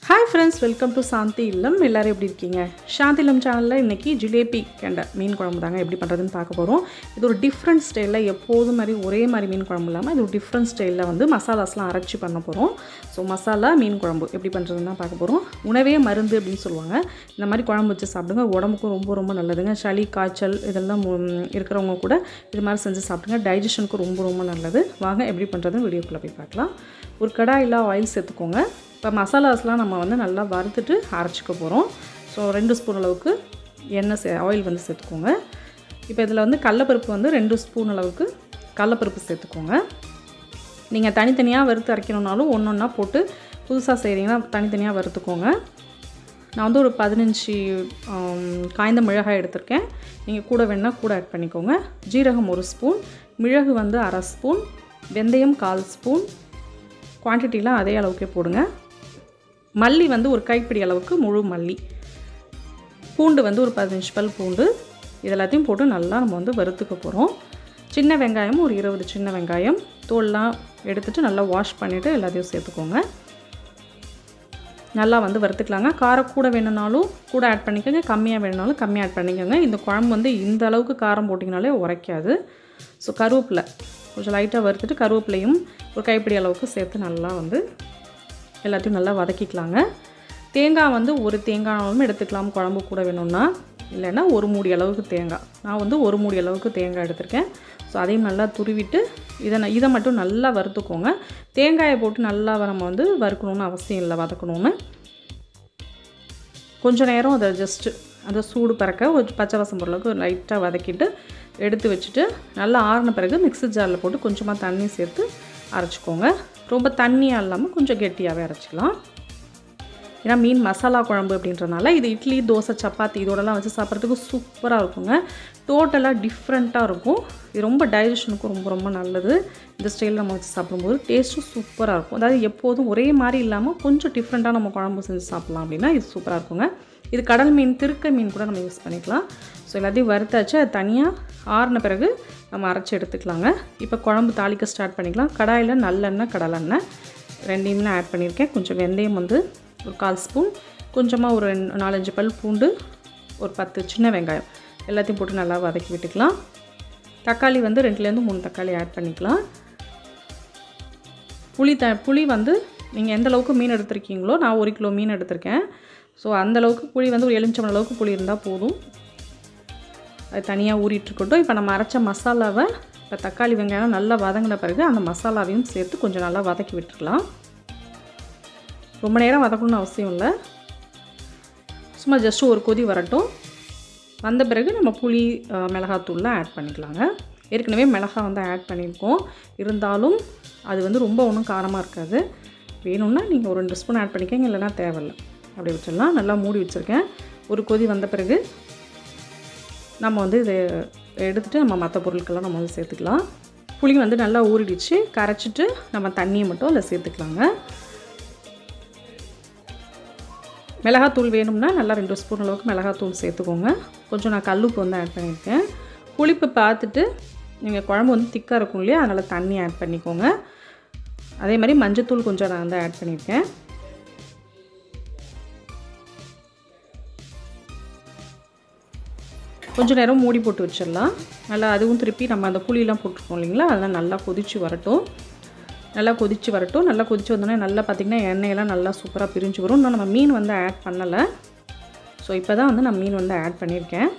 hi friends welcome to Shanti Illam எல்லோரும் எப்படி இருக்கீங்க சாந்தி இல்லம் சேனலில் இன்றைக்கி ஜிலேபி கெண்டை மீன் குழம்பு தாங்க எப்படி பண்ணுறதுன்னு பார்க்க போகிறோம் இது ஒரு டிஃப்ரெண்ட் ஸ்டைலில் எப்போதும் மாதிரி ஒரே மாதிரி மீன் குழம்பு இல்லாமல் இது ஒரு டிஃப்ரெண்ட் ஸ்டைலில் வந்து மசாலாஸ்லாம் அரைச்சி பண்ண போகிறோம் ஸோ மசாலா மீன் குழம்பு எப்படி பண்ணுறதுன்னு தான் பார்க்க போகிறோம் உணவே மருந்து அப்படின்னு சொல்லுவாங்க இந்த மாதிரி குழம்பு வச்சு சாப்பிடுங்க உடம்புக்கும் ரொம்ப ரொம்ப நல்லதுங்க சளி காய்ச்சல் இதெல்லாம் ம், இருக்கிறவங்க கூட இது மாதிரி செஞ்சு சாப்பிடுங்க டைஜஷனுக்கு ரொம்ப ரொம்ப நல்லது வாங்க எப்படி பண்ணுறதுன்னு வீடியோக்குள்ளே போய் பார்க்கலாம் ஒரு கடாயில் ஆயில் சேர்த்துக்கோங்க இப்போ மசாலாஸ்லாம் நம்ம வந்து நல்லா வறுத்துட்டு அரைச்சிக்க போகிறோம் ஸோ ரெண்டு ஸ்பூன் அளவுக்கு எண்ணெய் சே ஆயில் வந்து சேர்த்துக்கோங்க இப்போ இதில் வந்து கடலப்பருப்பு வந்து ரெண்டு ஸ்பூன் அளவுக்கு கடலப்பருப்பு சேர்த்துக்கோங்க நீங்கள் தனித்தனியாக வறுத்து அரைக்கணுன்னாலும் ஒன்று ஒன்றா போட்டு புதுசாக செய்கிறீங்கன்னா தனித்தனியாக வறுத்துக்கோங்க நான் வந்து ஒரு பதினஞ்சு ஆம், காய்ந்த மிளகாய் எடுத்திருக்கேன் நீங்கள் கூட வேணால் கூட ஆட் பண்ணிக்கோங்க ஜீரகம் ஒரு ஸ்பூன் மிளகு வந்து அரை ஸ்பூன் வெந்தயம் கால் ஸ்பூன் குவான்டிட்டிலாம் அதே அளவுக்கே போடுங்க மல்லி வந்து ஒரு கைப்பிடி அளவுக்கு முழு மல்லி பூண்டு வந்து ஒரு பதினஞ்சு பல் பூண்டு இது எல்லாத்தையும் போட்டு நல்லா நம்ம வந்து வறுத்துக்க போகிறோம் சின்ன வெங்காயம் ஒரு இருபது சின்ன வெங்காயம் தோல்லாம் எடுத்துட்டு நல்லா வாஷ் பண்ணிவிட்டு எல்லாத்தையும் சேர்த்துக்கோங்க நல்லா வந்து வறுத்துக்கலாங்க காரம் கூட வேணும்னாலும் கூட ஆட் பண்ணிக்கோங்க கம்மியாக வேணும்னாலும் கம்மியாக ஆட் பண்ணிக்கோங்க இந்த குழம்பு வந்து இந்த அளவுக்கு காரம் போட்டிங்கனாலே உரைக்காது ஸோ கருவேப்பிலை கொஞ்சம் லைட்டாக வறுத்துட்டு கருவேப்பிலையும் ஒரு கைப்பிடி அளவுக்கு சேர்த்து நல்லா வந்து எல்லாத்தையும் நல்லா வதக்கிக்கலாங்க தேங்காய் வந்து ஒரு தேங்காயும் எடுத்துக்கலாம் குழம்பு கூட வேணும்னா இல்லைன்னா ஒரு மூடி அளவுக்கு தேங்காய் நான் வந்து ஒரு மூடி அளவுக்கு தேங்காய் எடுத்திருக்கேன் ஸோ அதையும் நல்லா துருவிட்டு இதை ந- இதை மட்டும் நல்லா வறுத்துக்கோங்க தேங்காயை போட்டு நல்லா நம்ம வந்து வறுக்கணும்னு அவசியம் இல்லை வதக்கணும்னு கொஞ்ச நேரம் அதை ஜஸ்ட்டு அந்த சூடு பறக்க ஒரு பச்சை வாசம் பொருளுக்கு லைட்டாக வதக்கிட்டு எடுத்து வச்சுட்டு நல்லா ஆறின பிறகு மிக்ஸி ஜாரில் போட்டு கொஞ்சமாக தண்ணி சேர்த்து அரைச்சிக்கோங்க ரொம்ப தண்ணியாக இல்லாமல் கொஞ்சம் கெட்டியாகவே அரைச்சிக்கலாம் ஏன்னா மீன் மசாலா குழம்பு அப்படின்றனால இது இட்லி தோசை சப்பாத்தி இதோடலாம் வச்சு சாப்பிட்றதுக்கு சூப்பராக இருக்குங்க டோட்டலாக டிஃப்ரெண்ட்டாக இருக்கும் இது ரொம்ப டைஜஷனுக்கும் ரொம்ப ரொம்ப நல்லது இந்த ஸ்டைலில் நம்ம வச்சு சாப்பிடும்போது டேஸ்ட்டும் சூப்பராக இருக்கும் அதாவது எப்போதும் ஒரே மாதிரி இல்லாமல் கொஞ்சம் டிஃப்ரெண்ட்டாக நம்ம குழம்பு செஞ்சு சாப்பிட்லாம் அப்படின்னா இது சூப்பராக இருக்குங்க இது கடல் மீன் திருக்க மீன் கூட நம்ம யூஸ் பண்ணிக்கலாம் ஸோ எல்லாத்தையும் வறுத்தாச்சு அது தனியாக ஆறின பிறகு நம்ம அரைச்சி எடுத்துக்கலாங்க இப்போ குழம்பு தாளிக்க ஸ்டார்ட் பண்ணிக்கலாம் கடாயில் நல்லெண்ணெய் கடலெண்ணெய் ரெண்டையுமே ஆட் பண்ணியிருக்கேன் கொஞ்சம் வெந்தயம் வந்து ஒரு கால் ஸ்பூன் கொஞ்சமாக ஒரு ரெண்டு- நாலஞ்சு பல் பூண்டு ஒரு பத்து சின்ன வெங்காயம் எல்லாத்தையும் போட்டு நல்லா வதக்கி விட்டுக்கலாம் தக்காளி வந்து ரெண்டுலேருந்து மூணு தக்காளி ஆட் பண்ணிக்கலாம் புளி த புளி வந்து நீங்கள் எந்த அளவுக்கு மீன் எடுத்திருக்கீங்களோ நான் ஒரு கிலோ மீன் எடுத்திருக்கேன் ஸோ அந்த அளவுக்கு புளி வந்து ஒரு எலுமிச்சம் அளவுக்கு புளி இருந்தால் போதும் அது தனியாக ஊறிட்டு இருக்கட்டும் இப்போ நம்ம அரைச்ச மசாலாவை இப்போ தக்காளி வெங்காயம் நல்லா வதங்கின பிறகு அந்த மசாலாவையும் சேர்த்து கொஞ்சம் நல்லா வதக்கி விட்டுக்கலாம் ரொம்ப நேரம் வதக்கணும்னு அவசியம் இல்லை சும்மா ஜஸ்ட் ஒரு கொதி வரட்டும் வந்த பிறகு நம்ம புளி அஹ், மிளகாத்தூள்லாம் ஆட் பண்ணிக்கலாங்க ஏற்கனவே மிளகாய் வந்து ஆட் பண்ணியிருக்கோம் இருந்தாலும் அது வந்து ரொம்ப ஒன்றும் காரமாக இருக்காது வேணும்னா நீங்கள் ஒரு ரெண்டு ஸ்பூன் ஆட் பண்ணிக்கங்க இல்லைன்னா தேவையில்லை அப்படி வச்சிடலாம் நல்லா மூடி வச்சுருக்கேன் ஒரு கொதி வந்த பிறகு நம்ம வந்து இதை எடுத்துகிட்டு நம்ம மற்ற பொருட்கள்லாம் நம்ம வந்து சேர்த்துக்கலாம் புளி வந்து நல்லா ஊறிடுச்சு கரைச்சிட்டு நம்ம தண்ணியை மட்டும் அதில் சேர்த்துக்கலாங்க மிளகாத்தூள் வேணும்னா நல்லா ரெண்டு ஸ்பூன் அளவுக்கு மிளகாத்தூள் சேர்த்துக்கோங்க கொஞ்சம் நான் கல்லுப்பு வந்து ஆட் பண்ணியிருக்கேன் புளிப்பு பார்த்துட்டு நீங்கள் குழம்பு வந்து திக்காக இருக்கும் இல்லையா அதனால் தண்ணி ஆட் பண்ணிக்கோங்க அதே மாதிரி மஞ்சத்தூள் கொஞ்சம் நான் வந்து ஆட் பண்ணியிருக்கேன் கொஞ்சம் நேரம் மூடி போட்டு வச்சிடலாம் நல்லா அதுவும் திருப்பி நம்ம அந்த புளியெலாம் போட்டிருக்கோம் இல்லைங்களா அதெல்லாம் நல்லா கொதிச்சு வரட்டும் நல்லா கொதிச்சு வரட்டும் நல்லா கொதிச்சு வந்தோடனே நல்லா பார்த்திங்கன்னா எண்ணெயெல்லாம் நல்லா சூப்பராக பிரிஞ்சு வரும் இன்னும் நம்ம மீன் வந்து ஆட் பண்ணலை ஸோ இப்போ தான் வந்து நான் மீன் வந்து ஆட் பண்ணியிருக்கேன்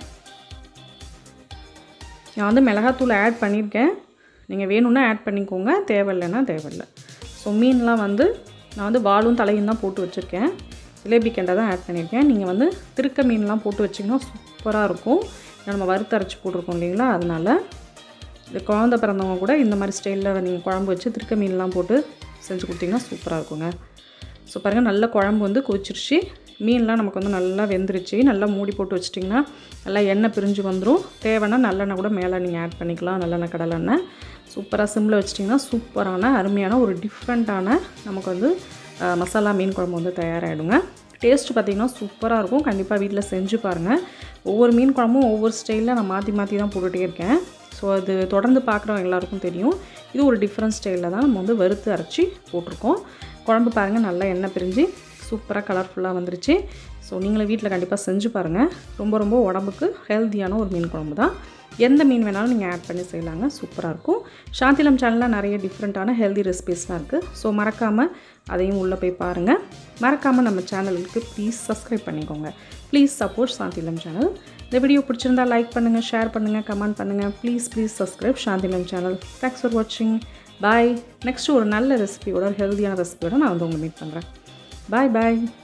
நான் வந்து மிளகாத்தூள் ஆட் பண்ணியிருக்கேன் நீங்கள் வேணும்னா ஆட் பண்ணிக்கோங்க தேவையில்லைன்னா தேவையில்லை ஸோ மீன்லாம் வந்து நான் வந்து வாலும் தலையும் தான் போட்டு வச்சுருக்கேன் ஜிலேபி கெண்டை தான் ஆட் பண்ணியிருக்கேன் நீங்கள் வந்து திருக்க மீன்லாம் போட்டு வச்சிங்கன்னா சூப்பராக இருக்கும் ஏன்னா நம்ம வறுத்து அரைச்சி போட்டிருக்கோம் இல்லைங்களா அதனால் இந்த குழந்த பிறந்தவங்க கூட இந்த மாதிரி ஸ்டைலில் நீங்கள் குழம்பு வச்சு திருக்க மீன்லாம் போட்டு செஞ்சு கொடுத்தீங்கன்னா சூப்பராக இருக்குங்க ஸோ பாருங்கள் நல்ல குழம்பு வந்து கொதிச்சிருச்சு மீன்லாம் நமக்கு வந்து நல்லா வெந்துருச்சு நல்லா மூடி போட்டு வச்சிட்டிங்கன்னா நல்லா எண்ணெய் பிரிஞ்சு வந்துடும் தேவைன்னா நல்லெண்ணெய் கூட மேலே நீங்கள் ஆட் பண்ணிக்கலாம் நல்லெண்ணெய் கடலெண்ணெய் சூப்பராக சிம்மில் வச்சிட்டிங்கன்னா சூப்பரான அருமையான ஒரு டிஃப்ரெண்ட்டான நமக்கு வந்து அஹ், மசாலா மீன் குழம்பு வந்து தயாராகிடுங்க டேஸ்ட் பார்த்திங்கன்னா சூப்பராக இருக்கும் கண்டிப்பாக வீட்டில் செஞ்சு பாருங்கள் ஒவ்வொரு மீன் குழம்பும் ஒவ்வொரு ஸ்டைலில் நான் மாற்றி மாற்றி தான் போட்டுகிட்டே இருக்கேன் ஸோ அது தொடர்ந்து பார்க்குறவங்க எல்லாருக்கும் தெரியும் இது ஒரு டிஃப்ரெண்ட் ஸ்டைலில் தான் நம்ம வந்து வறுத்து அரைச்சி போட்டிருக்கோம் குழம்பு பாருங்கள் நல்லா எண்ணெய் பிரிஞ்சு சூப்பராக கலர்ஃபுல்லாக வந்துருச்சு ஸோ நீங்களும் வீட்டில் கண்டிப்பாக செஞ்சு பாருங்கள் ரொம்ப ரொம்ப உடம்புக்கு ஹெல்த்தியான ஒரு மீன் குழம்பு தான் எந்த மீன் வேணாலும் நீங்கள் ஆட் பண்ணி செய்யலாங்க சூப்பராக இருக்கும் சாந்திலம் சேனலில் நிறைய டிஃப்ரெண்ட்டான ஹெல்தி ரெசிபீஸ்லாம் இருக்குது ஸோ மறக்காமல் அதையும் உள்ளே போய் பாருங்கள் மறக்காமல் நம்ம சேனலுக்கு ப்ளீஸ் சப்ஸ்கிரைப் பண்ணிக்கோங்க ப்ளீஸ் சப்போர்ட் சாந்திலம் சேனல் இந்த வீடியோ பிடிச்சிருந்தா லைக் பண்ணுங்கள் ஷேர் பண்ணுங்கள் கமெண்ட் பண்ணுங்கள் please please subscribe Shantilam channel thanks for வாட்சிங் பாய் நெக்ஸ்ட்டு ஒரு நல்ல ரெசிபியோட ஹெல்த்தியான ரெசிபியோட நான் வந்து உங்களை மீட் பண்ணுறேன் பாய் பாய்